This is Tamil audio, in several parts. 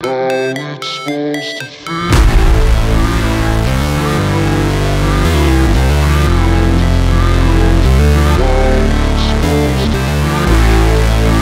how it's supposed to feel. How it's supposed to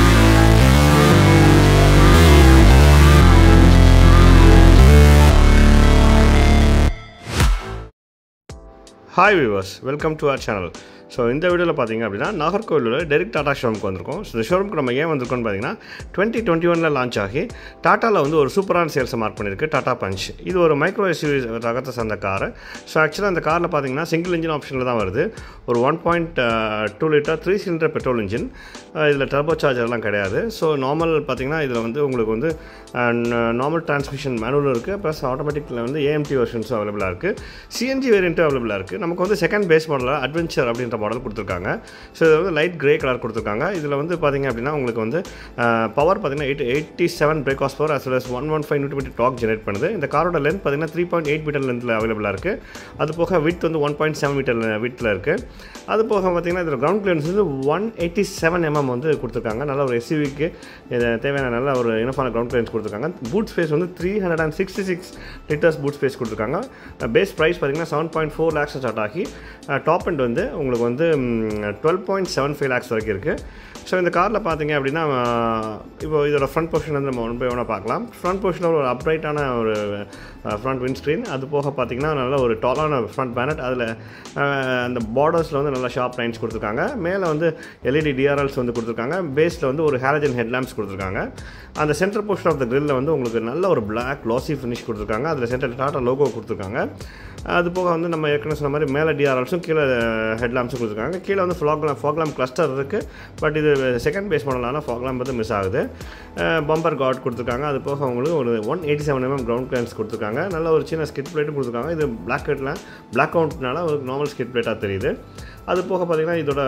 hi viewers welcome to our channel so இந்த வீடியோவில் பார்த்தீங்க அப்படின்னா நாகர்கோவிலில் டெரிக் டாடா ஷோரூமுக்கு வந்திருக்கோம் ஸோ இந்த ஷோரூமுக்கு நம்ம ஏன் வந்திருக்கோம்னு பார்த்தீங்கன்னா டுவெண்ட்டி டுவெண்ட்டி ஒனில் லான்ச் ஆகி டாட்டாவில் வந்து ஒரு சூப்பரான சேல்ஸை மார்க் பண்ணியிருக்கு டாடா பஞ்ச் இது ஒரு மைக்ரோ எஸ்யூவி ரகத்தை சார்ந்த கார் ஸோ ஆக்சுவலாக அந்த காரில் பார்த்தீங்கன்னா சிங்கிள் இன்ஜின் ஆப்ஷனில் தான் வருது ஒரு one point two litre three cylinder petrol engine இதில் டர்போ சார்ஜர்லாம் கிடையாது ஸோ நார்மல் பார்த்தீங்கன்னா இதில் வந்து உங்களுக்கு வந்து நார்மல் டிரான்ஸ்மிஷன் மேனுவலும் இருக்குது ப்ளஸ் ஆட்டோமேட்டிக்கில் வந்து ஏஎம்டி வெர்ஷன்ஸும் அவைலபிளாக இருக்குது சிஎன்ஜி வேரியண்ட்டும் அவைலபிளாக இருக்குது நமக்கு வந்து செகண்ட் பேஸ் மாடலில் அட்வென்ச்சர் அப்படின்ற மாடல் கொடுத்துருக்காங்க ஸோ இது வந்து லைட் கிரே கலர் கொடுத்துருக்காங்க இதில் வந்து பார்த்தீங்க அப்படின்னா உங்களுக்கு வந்து பவர் பார்த்தீங்கன்னா eight eighty seven brake horse power as well as one one five நூற்றி டாக் ஜெனரேட் பண்ணுது இந்த காரோட லென்த் பார்த்தீங்கன்னா த்ரீ பாயிண்ட் எயிட் மீட்டர் லென்த்தில் அவைலபிளாக இருக்குது அது போக வித் வந்து ஒன் பாயிண்ட் செவன் மீட்டர் வித்தில் இருக்குது அது போக பார்த்தீங்கன்னா இதில் கிரவுண்ட் கிளியரன்ஸ் வந்து ஒன் எயிட்டி செவன் எம்எம் வந்து கொடுத்துருக்காங்க நல்ல ஒரு எஸ்யூவிக்கு தேவையான நல்ல ஒரு இனஃபான கிரவுண்ட் கிளியரன்ஸ் கொடுத்துருக்காங்க பூட் ஸ்பேஸ் வந்து three hundred and sixty six litres boot space கொடுத்துருக்காங்க பேஸ் ப்ரைஸ் பார்த்தீங்கன்னா seven point four lakhs start ஆகி டாப் அண்ட் வந்து உங்களுக்கு வந்து twelve point seven five lakhs வரைக்கும் இருக்குது ஸோ இந்த காரில் பார்த்தீங்க அப்படின்னா இப்போ இதோட ஃப்ரண்ட் பொசிஷன் வந்து நம்ம ஒன் பை ஒன்னாக பார்க்கலாம் ஃப்ரண்ட் பொசிஷனில் ஒரு அப்ரைட்டான ஒரு ஃப்ரண்ட் விண்ட் ஸ்க்ரீன் அது போக பார்த்தீங்கன்னா நல்ல ஒரு டாலான ஃப்ரண்ட் பேனட் அதில் அந்த பார்டர்ஸில் வந்து நல்லா ஷார்ப் லைன்ஸ் கொடுத்துருக்காங்க மேலே வந்து எல்இடி டிஆர்எல்ஸ் வந்து கொடுத்துருக்காங்க பேஸில் வந்து ஒரு ஹேலஜன் ஹெட்லாம்ப்ஸ் கொடுத்துருக்காங்க அந்த சென்டர் போர்ஷன் ஆஃப் த கிரில்ல வந்து உங்களுக்கு நல்ல ஒரு பிளாக் லாசி ஃபினிஷ் கொடுத்துருக்காங்க அதில் சென்டர் டாட்டா லோகோ கொடுத்துருக்காங்க அது போக வந்து நம்ம ஏற்கனவே சொன்ன மாதிரி மேலே டிஆர்எல்ஸும் கீழே ஹெட்லாம்ஸும் கொடுத்துருக்காங்க கீழே வந்து ஃப்ளாக்லாம் ஃபாக்லாம் கிளஸ்டர் இருக்குது பட் இது செகண்ட் பேஸ் மாடலான ஃபாக்லாம் வந்து மிஸ் ஆகுது பம்பர் கார்ட் கொடுத்துருக்காங்க அது போக அவங்களுக்கு ஒரு one eighty seven mm ground clearance கொடுத்துருக்காங்க நல்ல ஒரு சின்ன ஸ்கிட் பிளேட்டும் கொடுத்துருக்காங்க இது பிளாக் ஹெட்டில் பிளாக் அவுட்னால ஒரு நார்மல் ஸ்கிட் பிளேட்டாக தெரியுது அது போக பார்த்திங்கன்னா இதோட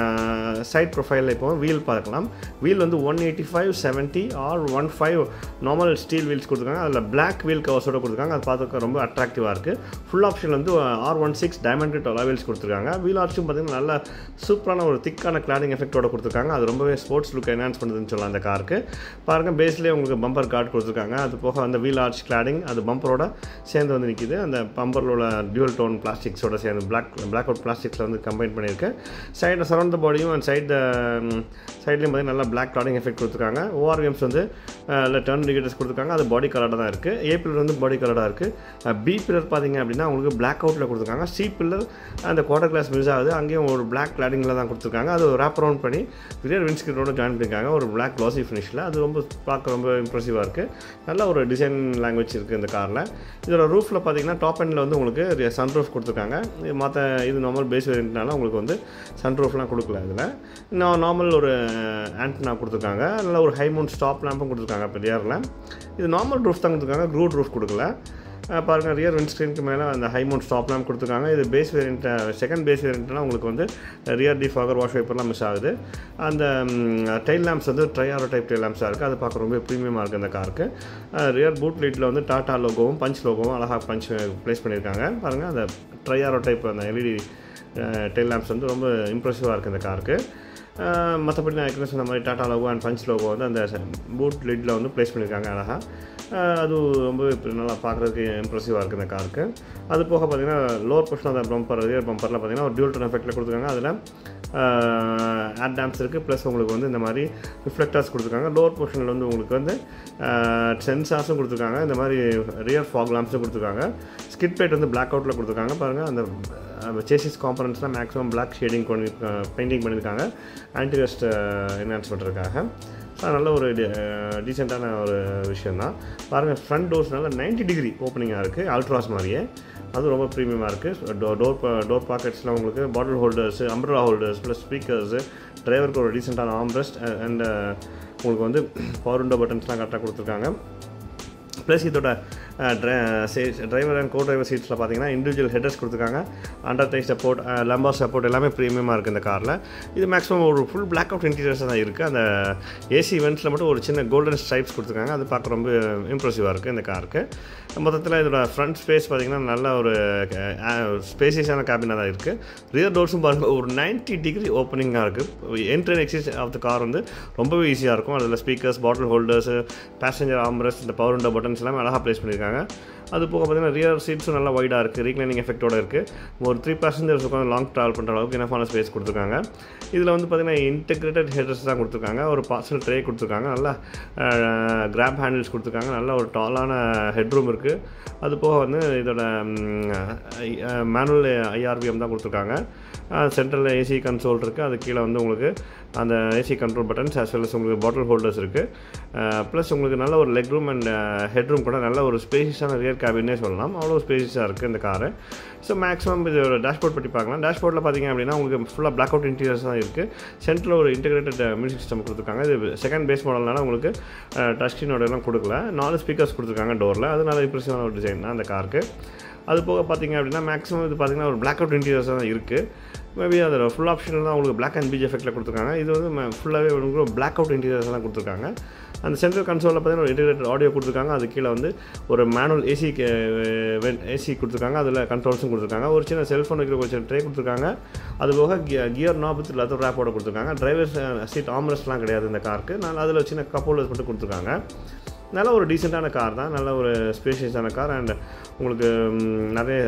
சைட் ப்ரொஃபைலில் இப்போ வீல் பார்க்கலாம் வீல் வந்து one eighty five seventy R one five normal steel wheels கொடுத்துருக்காங்க அதில் பிளாக் வீல் கவர்ஸோட கொடுத்துருக்காங்க அது பார்த்துக்க ரொம்ப அட்ராக்டிவாக இருக்குது ஃபுல் ஆப்ஷன் வந்து R one six diamond cut alloy wheels கொடுத்துருக்காங்க வீல் ஆர்ச்சும் பார்த்திங்கன்னா நல்ல சூப்பரான ஒரு திக்கான கிளாடிங் எஃபெக்ட்டோட கொடுத்துருக்காங்க அது ரொம்பவே ஸ்போர்ட்ஸ் லுக் என்ஹான்ஸ் பண்ணுதுன்னு சொல்லலாம் அந்த காருக்கு பாருங்கள் பேஸ்லேயே உங்களுக்கு பம்பர் கார்டு கொடுத்துருக்காங்க அது போக அந்த வீல் ஆர்ச் கிளாடிங் அது பம்பரோட சேர்ந்து வந்து நிற்கிது அந்த பம்பரில் உள்ள டியூல் டோன் பிளாஸ்டிக்ஸோட சேர்ந்து பிளாக் பிளாக் அவுட் பிளாஸ்டிக்ஸில் வந்து கம்பைன் பண்ணியிருக்கேன் சைடில் சரௌண்ட் த பாடியும் அண்ட் சைட் சைட்லேயும் பார்த்தீங்கன்னா நல்லா பிளாக் கிளாடிங் எஃபெக்ட் கொடுத்துருக்காங்க ஓஆர்விஎம்ஸ் வந்து இல்லை டர்ன் இண்டிகேட்டர்ஸ் கொடுத்துருக்காங்க அது பாடி கலராக தான் இருக்குது ஏ பில்லர் வந்து பாடி கலராக இருக்குது பி பில்லர் பார்த்தீங்க அப்படின்னா உங்களுக்கு பிளாக் அவுட்டில் கொடுத்துருக்காங்க சி பில்லர் அந்த குவார்டர் கிளாஸ் மிஸ் ஆகுது அங்கேயும் ஒரு பிளாக் கிளாடிங்கில் தான் கொடுத்துருக்காங்க அது ரேப் அரவுண்ட் பண்ணி ரியர் விண்ட்ஸ்கிரீனோட ஜாயின் பண்ணியிருக்காங்க ஒரு பிளாக் க்ளாசி ஃபினிஷில் அது ரொம்ப பார்க்க ரொம்ப இம்ப்ரெசிவாக இருக்குது நல்ல ஒரு டிசைன் லாங்குவேஜ் இருக்குது இந்த காரில் இதோட ரூஃபில் பார்த்தீங்கன்னா டாப் எண்டில் வந்து உங்களுக்கு சன் ரூஃப் கொடுத்துருக்காங்க மற்ற இது நார்மல் பேஸ் வேரியண்ட்னால உங்களுக்கு வந்து சன் ரூஃப்லாம் கொடுக்கல இதில் நான் நார்மல் ஒரு ஆண்டனா கொடுத்துருக்காங்க நல்ல ஒரு ஹை மவுண்ட் ஸ்டாப் லேம்பும் கொடுத்துருக்காங்க இப்போ ரியரில் இது நார்மல் ரூஃப் தான் கொடுத்துருக்காங்க க்ரூட் ரூஃப் கொடுக்கல பாருங்கள் ரியர் விண்ட்ஸ்க்ரீனுக்கு மேலே அந்த ஹை மவுண்ட் ஸ்டாப் லேம்ப் கொடுத்துருக்காங்க இது பேஸ் வேரியண்ட் செகண்ட் பேஸ் வேரியண்ட்னா உங்களுக்கு வந்து ரியர் டிஃபாகர் வாஷ் வைப்பர்லாம் மிஸ் ஆகுது அந்த டைல் லேம்ப்ஸ் வந்து ட்ரையாரோ டைப் டைல் லேம்ப்ஸாக இருக்குது அது பார்க்க ரொம்ப ப்ரீமியமாக இருக்குது அந்த காருக்கு ரியர் பூட் லைட்டில் வந்து டாட்டா லோகோவும் பஞ்ச் லோகோவும் அழகாக பஞ்ச் ப்ளேஸ் பண்ணியிருக்காங்க பாருங்கள் அந்த ட்ரையாரோ டைப் அந்த எல்இடி டெல் லேம்ப்ஸ் வந்து ரொம்ப இம்ப்ரெசிவாக இருக்குது இந்த காருக்கு மற்றபடி நான் ஏற்கனவே சொன்ன மாதிரி Tata logo and Punch logo வந்து அந்த பூட் லிட்டில் வந்து ப்ளேஸ் பண்ணியிருக்காங்க அழகாக அது ரொம்ப நல்லா பார்க்குறதுக்கு இம்ப்ரெசிவாக இருக்குது இந்த காருக்கு அது போக பார்த்திங்கன்னா லோவர் பொஷன் அந்த பம்பர் ரியர் பம்பரில் பார்த்திங்கன்னா ஒரு டியூல் டர்ன் எஃபெக்ட்டில் கொடுத்துருக்காங்க அதில் ஏர் டேம்ஸ் இருக்குது ப்ளஸ் உங்களுக்கு வந்து இந்த மாதிரி ரிஃப்ளெக்டர்ஸ் கொடுத்துருக்காங்க லோவர் போர்ஷனில் வந்து உங்களுக்கு வந்து சென்சார்ஸும் கொடுத்துருக்காங்க இந்த மாதிரி ரியர் ஃபாக் லாம்ப்ஸும் கொடுத்துருக்காங்க ஸ்கிட் பிளேட் வந்து பிளாக் அவுட்டில் கொடுத்துருக்காங்க பாருங்கள் அந்த சேசிஸ் காம்பனன்ட்ஸ்லாம் மேக்ஸிமம் பிளாக் ஷேடிங் பண்ணி பெயிண்டிங் பண்ணியிருக்காங்க ஆன்டிரஸ்ட் என்ஹான்ஸ்மெண்ட்டுக்காக நல்ல ஒரு டீசெண்டான ஒரு விஷயந்தான் பாருங்கள் ஃப்ரண்ட் டோர்ஸ்னால நைன்ட்டி டிகிரி ஓப்பனிங்காக இருக்குது அல்ட்ராஸ் மாதிரியே அது ரொம்ப ப்ரீமியமாக இருக்குது டோ டோர் டோர் பாக்கெட்ஸில் உங்களுக்கு bottle holders umbrella holders plus speakers டிரைவருக்கு ஒரு டீசெண்டான ஆம்ரெஸ்ட் அண்ட் உங்களுக்கு வந்து பவர் விண்டோ பட்டன்ஸ்லாம் கரெக்டாக கொடுத்துருக்காங்க ப்ளஸ் இதோட டிரைவர் அண்ட் கோ டிரைவர் சீட்ஸில் பார்த்தீங்கன்னா இண்டிவிஜுவல் ஹெட்டர்ஸ் கொடுத்துருக்காங்க under thigh support lumbar support எல்லாமே ப்ரீமியமாக இருக்குது இந்த காரில் இது மேக்ஸிமம் ஒரு ஃபுல் பிளாக் அவுட் இன்டீரியர்ஸ் தான் இருக்குது அந்த ஏசி இவெண்ட்ஸில் மட்டும் ஒரு சின்ன கோல்டன் ஸ்ட்ரைப்ஸ் கொடுத்துருக்காங்க அது பார்க்க ரொம்ப இம்ப்ரெசிவாக இருக்குது இந்த காருக்கு மொத்தத்தில் இதோட ஃப்ரண்ட் ஸ்பேஸ் பார்த்திங்கன்னா நல்ல ஒரு ஸ்பேசியஸான கேபினாக தான் இருக்குது ரியர் டோர்ஸும் பாருங்கள் ஒரு 90 டிகிரி ஓப்பனிங்காக இருக்குது entry and exit of the car வந்து ரொம்பவே ஈஸியாக இருக்கும் அதில் speakers bottle holders passenger armrests இந்த பவர் விண்டோ பட்டன்ஸ் எல்லாமே அழகாக ப்ளேஸ் பண்ணியிருக்காங்க அது போக பார்த்தீங்கன்னா ரியர் சீட்ஸும் நல்லா வைடாக இருக்குது ரீக்ளைனிங் எஃபெக்டோட இருக்குது ஒரு த்ரீ பேசஞ்சர்ஸ் உட்காந்து லாங் ட்ராவல் பண்ணுற அளவுக்கு இனஃபான ஸ்பேஸ் கொடுத்துருக்காங்க இதில் வந்து பார்த்தீங்கன்னா இன்டெகிரேட்டட் ஹெடர்ஸ் தான் கொடுத்துருக்காங்க ஒரு பார்சல் ட்ரே கொடுத்துருக்காங்க நல்லா கிராப் ஹேண்டில்ஸ் கொடுத்துருக்காங்க நல்ல ஒரு டாலான ஹெட்ரூம் இருக்குது அது போக வந்து இதோட மேனுவல் ஐஆர்பிஎம் தான் கொடுத்துருக்காங்க சென்ட்ரலில் ஏசி கன்சோல் இருக்குது அது கீழே வந்து உங்களுக்கு அந்த AC control buttons as well as உங்களுக்கு பாட்டில் ஹோல்டர்ஸ் இருக்குது ப்ளஸ் உங்களுக்கு நல்ல ஒரு leg room and head room கூட நல்ல ஒரு ஸ்பேஷியஸான ரியர் கேபினே சொல்லலாம் அவ்வளோ ஸ்பேஷியஸாக இருக்குது இந்த காரு ஸோ மேக்ஸிமம் இது ஒரு டேஷ்போர்ட் பற்றி பார்க்கலாம் டேஷ்போர்ட்டில் பார்த்தீங்க அப்படின்னா உங்களுக்கு ஃபுல்லாக பிளாக் அவுட் இன்டீரியர்ஸ் தான் இருக்குது சென்டரில் ஒரு இன்டெகிரேட்டட் மியூசிக் சிஸ்டம் கொடுத்துருக்காங்க இது செகண்ட் பேஸ் மாடல்னால உங்களுக்கு டச் ஸ்க்ரீனோட எல்லாம் கொடுக்கல நாலு ஸ்பீக்கர்ஸ் கொடுத்துருக்காங்க டோரில் அது நல்ல இம்ப்ரெசிவான ஒரு டிசைன் தான் அந்த காருக்கு அது போக பார்த்தீங்க அப்படின்னா மேக்ஸிமம் இது பார்த்தீங்கன்னா ஒரு பிளாக் அவுட் இன்டீரியர்ஸ் தான் இருக்குது மேபி அதோட ஃபுல் ஆப்ஷனில் தான் உங்களுக்கு பிளாக் அண்ட் பீச் எஃபெக்ட்டில் கொடுத்துருக்காங்க இது வந்து ஃபுல்லாகவே உங்களுக்கு பிளாக் அவுட் இன்டீரியர்ஸ் தான் கொடுத்துருக்காங்க அந்த சென்ட்ரல் கன்சோலில் பார்த்தீங்கன்னா ஒரு இன்டிகிரேட்டட் ஆடியோ கொடுத்துருக்காங்க அது கீழே வந்து ஒரு மேனுவல் ஏசி ஏசி கொடுத்துருக்காங்க அதில் கண்ட்ரோல்ஸும் கொடுத்துருக்காங்க ஒரு சின்ன செல்ஃபோன் வைக்கிற ஒரு சின்ன ட்ரே கொடுத்துருக்காங்க அது போக கியர் நாப் வித் லெதர் ரேப்போட கொடுத்துருக்காங்க டிரைவர் சீட் ஆம்ரஸ்லாம் கிடையாது இந்த காருக்கு நான் அதில் சின்ன கப் ஹோல்டர்ஸ் மட்டும் கொடுத்துருக்காங்க நல்ல ஒரு டீசெண்டான கார் தான் நல்ல ஒரு ஸ்பேஷியஸான கார் அண்ட் உங்களுக்கு ம், நிறைய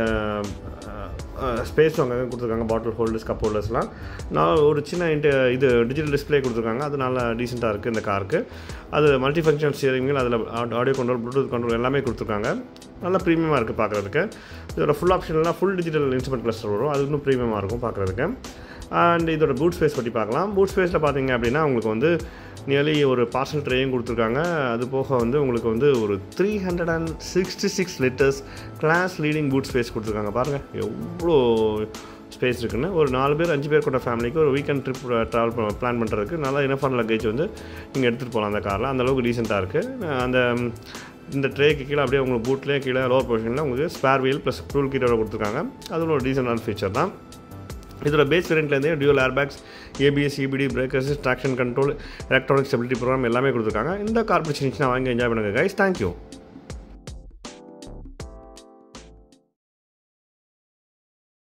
ஸ்பேஸ் அங்கே கொடுத்துருக்காங்க பாட்டில் ஹோல்டர்ஸ் கப் ஹோல்டர்ஸ்லாம் நான் ஒரு சின்ன இன்ட்டு இது டிஜிட்டல் டிஸ்ப்ளே கொடுத்துருக்காங்க அது நல்லா டீசெண்டாக இருக்குது இந்த காருக்கு அது மல்டி ஃபங்க்ஷன் ஸ்டியரிங் அதில் ஆடியோ கண்ட்ரோல் ப்ளூடூத் கண்ட்ரோல் எல்லாமே கொடுத்துருக்காங்க நல்லா ப்ரீமியமாக இருக்குது பார்க்குறதுக்கு இதோட ஃபுல் ஆப்ஷன்லாம் ஃபுல் டிஜிட்டல் இன்ஸ்ட்ருமெண்ட் கிளஸ்டர் வரும் அது இன்னும் ப்ரீமியமாக இருக்கும் பார்க்குறதுக்கு அண்ட் இதோட பூட் ஸ்பேஸ் பற்றி பார்க்கலாம் பூட் ஸ்பேஸில் பார்த்தீங்க அப்படின்னா உங்களுக்கு வந்து நியர்லி ஒரு பார்சல் ட்ரேயும் கொடுத்துருக்காங்க அது போக வந்து உங்களுக்கு வந்து ஒரு three hundred and sixty six litres class leading boot space கொடுத்துருக்காங்க பாருங்கள் எவ்வளோ ஸ்பேஸ் இருக்குன்னு ஒரு நாலு பேர் அஞ்சு பேர் கொண்ட ஃபேமிலிக்கு ஒரு வீக்கெண்ட் ட்ரிப் ட்ராவல் பிளான் பண்ணுறதுக்கு நல்லா இனஃபான லக்கேஜ் வந்து நீங்கள் எடுத்துகிட்டு போகலாம் அந்த காரில் அந்தளவுக்கு டீசெண்டாக இருக்குது அந்த இந்த ட்ரேக்கு கீழே அப்படியே உங்களுக்கு பூட்லேயே கீழே லோவர் பொசிஷனில் உங்களுக்கு ஸ்பேர் வீல் ப்ளஸ் டூல் கீட்டோட கொடுத்துருக்காங்க அதுவும் ஒரு டீசெண்டான ஃபீச்சர் தான் இதோட பேஸ் வேரியண்ட்லேருந்தே dual airbags ABS CBD breakers traction control electronic stability programme எல்லாமே கொடுத்துருக்காங்க இந்த கார் பிடிச்சிருந்துச்சுன்னா வாங்கி என்ஜாய் பண்ணுங்கள் கைஸ் தேங்க்யூ